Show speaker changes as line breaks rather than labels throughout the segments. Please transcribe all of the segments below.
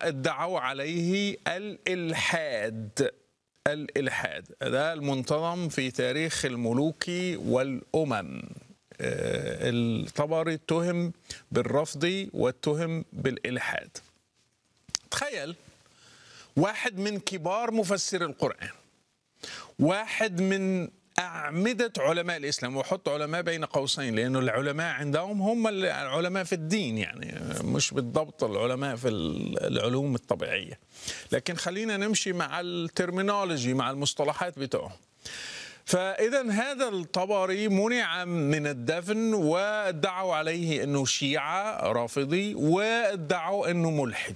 وادعوا عليه الالحاد الالحاد ده المنتظم في تاريخ الملوك والامم آه، الطبري اتهم بالرفض واتهم بالالحاد تخيل واحد من كبار مفسر القرآن واحد من أعمدة علماء الإسلام وحط علماء بين قوسين لأنه العلماء عندهم هم العلماء في الدين يعني مش بالضبط العلماء في العلوم الطبيعية لكن خلينا نمشي مع الترمينولوجي مع المصطلحات بتوعهم فإذا هذا الطبري منع من الدفن وادعوا عليه أنه شيعة رافضي وادعوا أنه ملحد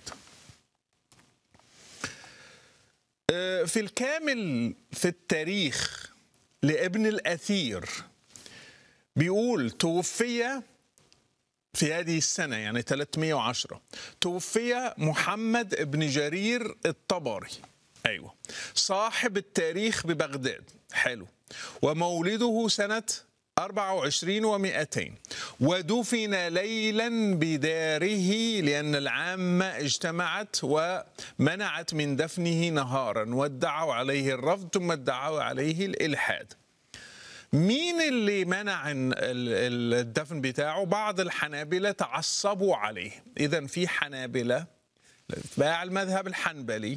في الكامل في التاريخ لابن الأثير بيقول توفي في هذه السنة يعني 310 توفي محمد بن جرير الطبري أيوة صاحب التاريخ ببغداد حلو ومولده سنة 24 و200 ودفن ليلا بداره لأن العامة اجتمعت ومنعت من دفنه نهارا وادعوا عليه الرفض ثم ادعوا عليه الإلحاد مين اللي منع الدفن بتاعه بعض الحنابلة تعصبوا عليه إذا في حنابلة اتباع المذهب الحنبلي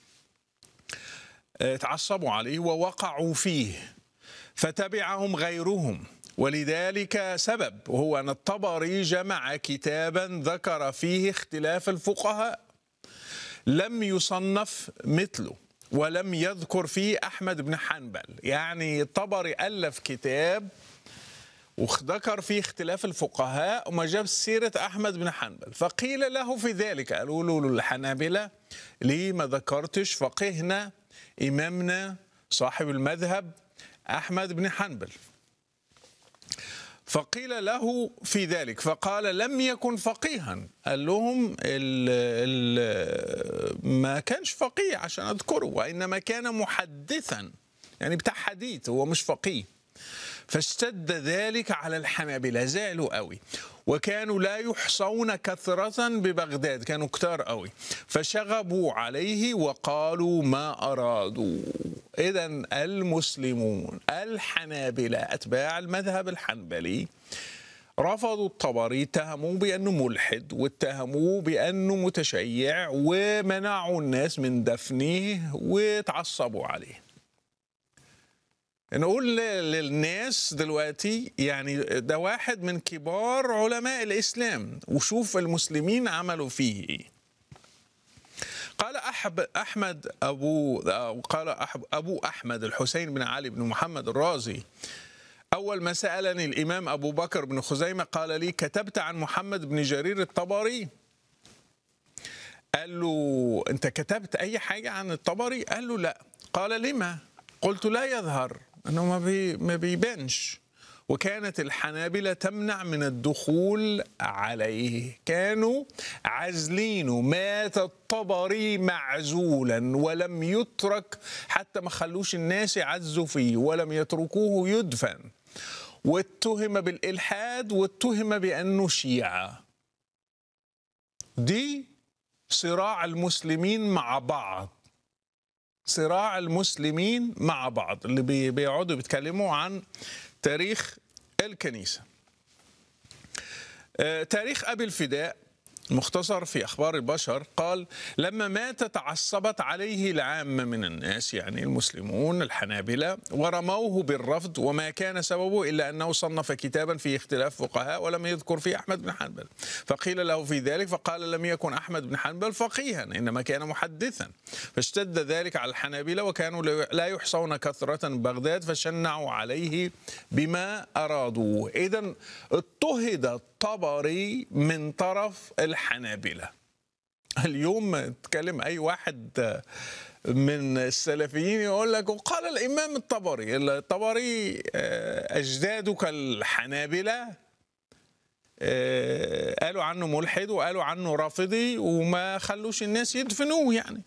تعصبوا عليه ووقعوا فيه فتبعهم غيرهم ولذلك سبب وهو أن الطبري جمع كتابا ذكر فيه اختلاف الفقهاء لم يصنف مثله ولم يذكر فيه أحمد بن حنبل يعني الطبري ألف كتاب وذكر فيه اختلاف الفقهاء وما جاب سيرة أحمد بن حنبل فقيل له في ذلك قالوا له الحنابلة ليه ما ذكرتش فقهنا إمامنا صاحب المذهب أحمد بن حنبل فقيل له في ذلك فقال لم يكن فقيها قال لهم ال ال ما كانش فقيه عشان أذكره وإنما كان محدثا يعني بتاع حديث هو مش فقيه فاشتد ذلك على الحنابلة زعلوا قوي وكانوا لا يحصون كثرة ببغداد كانوا كتار قوي فشغبوا عليه وقالوا ما أرادوا إذا المسلمون الحنابلة أتباع المذهب الحنبلي رفضوا الطبري اتهموه بأنه ملحد واتهموه بأنه متشيع ومنعوا الناس من دفنه وتعصبوا عليه نقول للناس دلوقتي يعني ده واحد من كبار علماء الإسلام وشوف المسلمين عملوا فيه إيه قال أحب أحمد أبو قال أحب أبو أحمد الحسين بن علي بن محمد الرازي أول ما سألني الإمام أبو بكر بن خزيمة قال لي كتبت عن محمد بن جرير الطبري قال له أنت كتبت أي حاجة عن الطبري قال له لا قال لما قلت لا يظهر انه ما بي ما بيبانش وكانت الحنابلة تمنع من الدخول عليه كانوا عازلينه مات الطبري معزولا ولم يترك حتى ما خلوش الناس يعزوا فيه ولم يتركوه يدفن واتهم بالإلحاد واتهم بأنه شيعة دي صراع المسلمين مع بعض صراع المسلمين مع بعض اللي بيقعدوا بيتكلموا عن تاريخ الكنيسة تاريخ أبي الفداء مختصر في أخبار البشر قال لما مات تعصبت عليه العامة من الناس يعني المسلمون الحنابلة ورموه بالرفض وما كان سببه إلا أنه صنف كتابا فيه اختلاف فقهاء ولم يذكر فيه أحمد بن حنبل فقيل له في ذلك فقال لم يكن أحمد بن حنبل فقيها إنما كان محدثا فاشتد ذلك على الحنابلة وكانوا لا يحصون كثرة بغداد فشنعوا عليه بما أرادوا إذا اضطهد الطبري من طرف الحنابلة اليوم تكلم أي واحد من السلفيين يقول لك وقال الإمام الطبري الطبري أجدادك الحنابلة قالوا عنه ملحد وقالوا عنه رافضي وما خلوش الناس يدفنوه يعني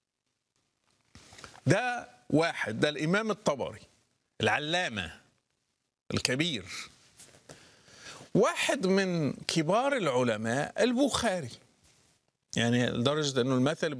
ده واحد ده الإمام الطبري العلامة الكبير واحد من كبار العلماء البخاري يعني لدرجه انه المثل